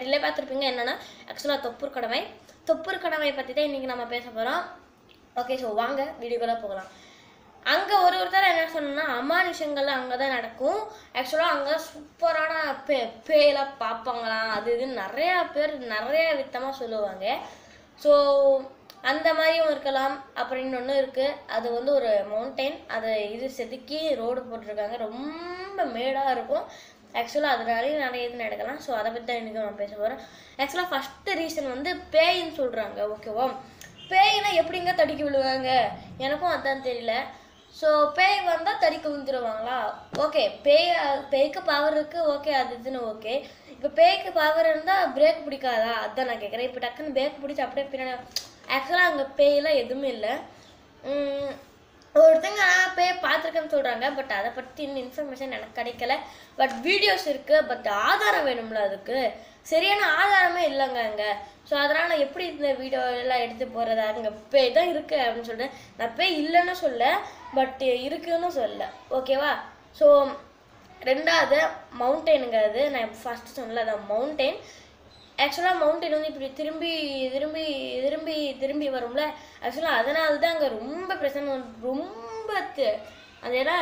டைட்டிலே பார்த்துருப்பீங்க என்னன்னா ஆக்சுவலாக தொப்பூர் கடமை தொப்பூர் கடமை பற்றி தான் இன்றைக்கி நம்ம பேச போகிறோம் ஓகே ஸோ வாங்க வீடியோக்குள்ளே போகலாம் அங்கே ஒரு ஒருத்தர் என்ன சொன்னா அமானுஷங்கள் அங்கே தான் நடக்கும் ஆக்சுவலாக அங்கே சூப்பரான பே பேயெல்லாம் பார்ப்பாங்களாம் அது இதுன்னு நிறையா பேர் நிறைய வித்தமாக சொல்லுவாங்க ஸோ அந்த மாதிரியும் இருக்கலாம் அப்புறம் இன்னொன்று இருக்குது அது வந்து ஒரு மவுண்டெயின் அதை இது செதுக்கி ரோடு போட்டிருக்காங்க ரொம்ப மேடாக இருக்கும் ஆக்சுவலாக அதனாலேயும் நிறைய இது நடக்கலாம் ஸோ அதை பற்றி தான் இன்றைக்கி நான் பேச போகிறேன் ஆக்சுவலாக ஃபஸ்ட்டு ரீசன் வந்து பேயின்னு சொல்கிறாங்க ஓகேவா பேய்னா எப்படிங்க தடிக்க விழுவாங்க எனக்கும் அதான் தெரியல ஸோ பேய் வந்தால் தடிக்க விழுந்துருவாங்களா ஓகே பேய் பேய்க்கு பவர் இருக்குது ஓகே அது இதுன்னு ஓகே இப்போ பேய்க்கு பவர் இருந்தால் பிரேக் பிடிக்காதா அதான் நான் கேட்குறேன் இப்போ டக்குன்னு பிரேக் பிடிச்சி அப்படியே பின்னாடி ஆக்சுவலாக அங்கே பேயெல்லாம் எதுவுமே இல்லை உம், ஒருத்தங்க நான் பேய் பார்த்துருக்கேன்னு சொல்கிறாங்க பட் அதை பற்றி இன்னும் இன்ஃபர்மேஷன் எனக்கு கிடைக்கல பட் வீடியோஸ் இருக்குது பட் ஆதாரம் வேணும்ல அதுக்கு சரியான ஆதாரமே இல்லைங்க அங்கே ஸோ அதனால் நான் எப்படி இந்த வீடியோ எல்லாம் எடுத்து போகிறதா அங்கே பேய் தான் இருக்குது அப்படின்னு சொல்லிட்டு நான் பேய் இல்லைன்னு சொல்ல பட் இருக்குன்னு சொல்ல ஓகேவா ஸோ ரெண்டாவது மவுண்டெயினுங்க அது நான் ஃபஸ்ட்டு சொன்னல அது மவுண்டெயின் ஆக்சுவலாக மவுண்டன் வந்து இப்படி திரும்பி திரும்பி திரும்பி திரும்பி வரும்ல ஆக்சுவலாக அதனால தான் அங்கே ரொம்ப பிரச்சனை வந்து ரொம்ப தி- அது என்ன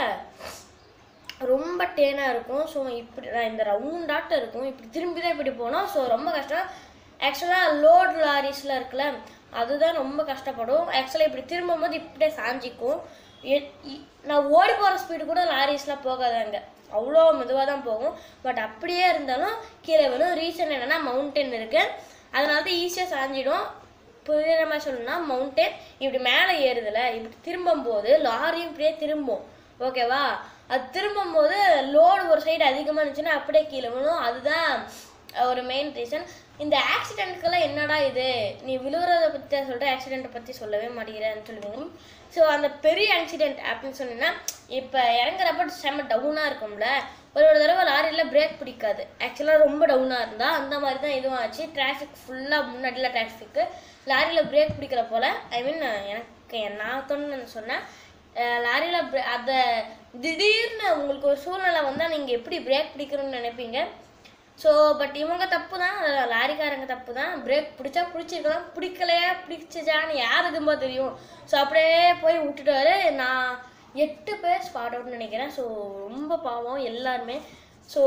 ரொம்ப டேனாக இருக்கும் ஸோ இப்படி நான் இந்த ரவுண்டாட்டம் இருக்கும் இப்படி திரும்பி தான் இப்படி போனோம் ஸோ ரொம்ப கஷ்டம் ஆக்சுவலாக லோட் லாரிஸ்லாம் இருக்குல்ல அதுதான் ரொம்ப கஷ்டப்படும் ஆக்சுவலாக இப்படி திரும்பும்போது இப்படியே சாஞ்சிக்கும் எ- இ- நான் ஓடி போகிற ஸ்பீடு கூட லாரிஸ்லாம் போகாதாங்க அவ்வளோ மெதுவாக தான் போகும் பட் அப்படியே இருந்தாலும் கீழே வரும் ரீசன் என்னென்னா மவுண்டன் இருக்குது அதனால தான் ஈஸியாக சாஞ்சிடும் புரியுற மாதிரி சொல்லணும்னா மவுண்டன் இப்படி மேலே ஏறுதுல இப்படி திரும்பும்போது லாரியும் இப்படியே திரும்பும் ஓகேவா அது திரும்பும்போது லோடு ஒரு சைடு அதிகமாக இருந்துச்சுன்னா அப்படியே கீழே விழும் அதுதான் ஒரு மெயின் ரீசன் இந்த ஆக்சிடென்ட்க்கெல்லாம் என்னடா இது நீ விழுகிறத பற்றி சொல்கிற ஆக்சிடெண்ட்டை பற்றி சொல்லவே மாட்டேங்கிறேன்னு சொல்லுவீங்க ஸோ அந்த பெரிய ஆக்சிடென்ட் அப்படின்னு சொன்னீங்கன்னா இப்போ இறங்குறப்ப செம்ம டவுனாக இருக்கும்ல ஒரு ஒரு தடவை லாரியில் பிரேக் பிடிக்காது ஆக்சுவலாக ரொம்ப டவுனாக இருந்தால் அந்த மாதிரி தான் இதுவும் ஆச்சு டிராஃபிக் ஃபுல்லாக முன்னாடியில் டிராஃபிக்கு லாரியில் பிரேக் பிடிக்கிற போல் ஐ மீன் எனக்கு நான் தோணுன்னு சொன்னேன் லாரியில் அதை திடீர்னு உங்களுக்கு ஒரு சூழ்நிலை வந்தால் நீங்கள் எப்படி பிரேக் பிடிக்கணும்னு நினைப்பீங்க ஸோ பட் இவங்க தப்பு தான் லாரிக்காரங்க தப்பு தான் பிரேக் பிடிச்சா பிடிச்சிருக்கலாம் பிடிக்கலையா பிடிச்சிச்சான்னு யார் இதுமா தெரியும் ஸோ அப்படியே போய் விட்டுட்டாரு நான் எட்டு பேர் ஸ்பாட் அவுட்னு நினைக்கிறேன் ஸோ ரொம்ப பாவம் எல்லாருமே ஸோ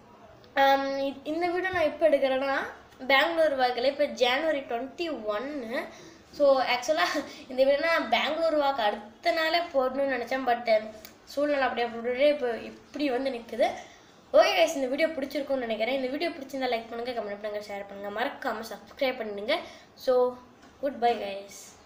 இந்த வீடியோ நான் எப்போ எடுக்கிறேன்னா பெங்களூர் வாக்கில் இப்போ ஜனவரி டுவெண்ட்டி ஒன்று ஸோ ஆக்சுவலாக இந்த வீடியோ நான் பெங்களூர் வாக்கு அடுத்த நாளே போடணும்னு நினச்சேன் பட் சூழ்நிலை அப்படியே போட்டுட்டு இப்போ இப்படி வந்து நிற்குது ஓகே கைஸ் இந்த வீடியோ பிடிச்சிருக்கும்னு நினைக்கிறேன் இந்த வீடியோ பிடிச்சிருந்தா லைக் பண்ணுங்கள் கமெண்ட் பண்ணுங்கள் ஷேர் பண்ணுங்கள் மறக்காமல் சப்ஸ்கிரைப் பண்ணிடுங்க ஸோ குட் பை கைஸ்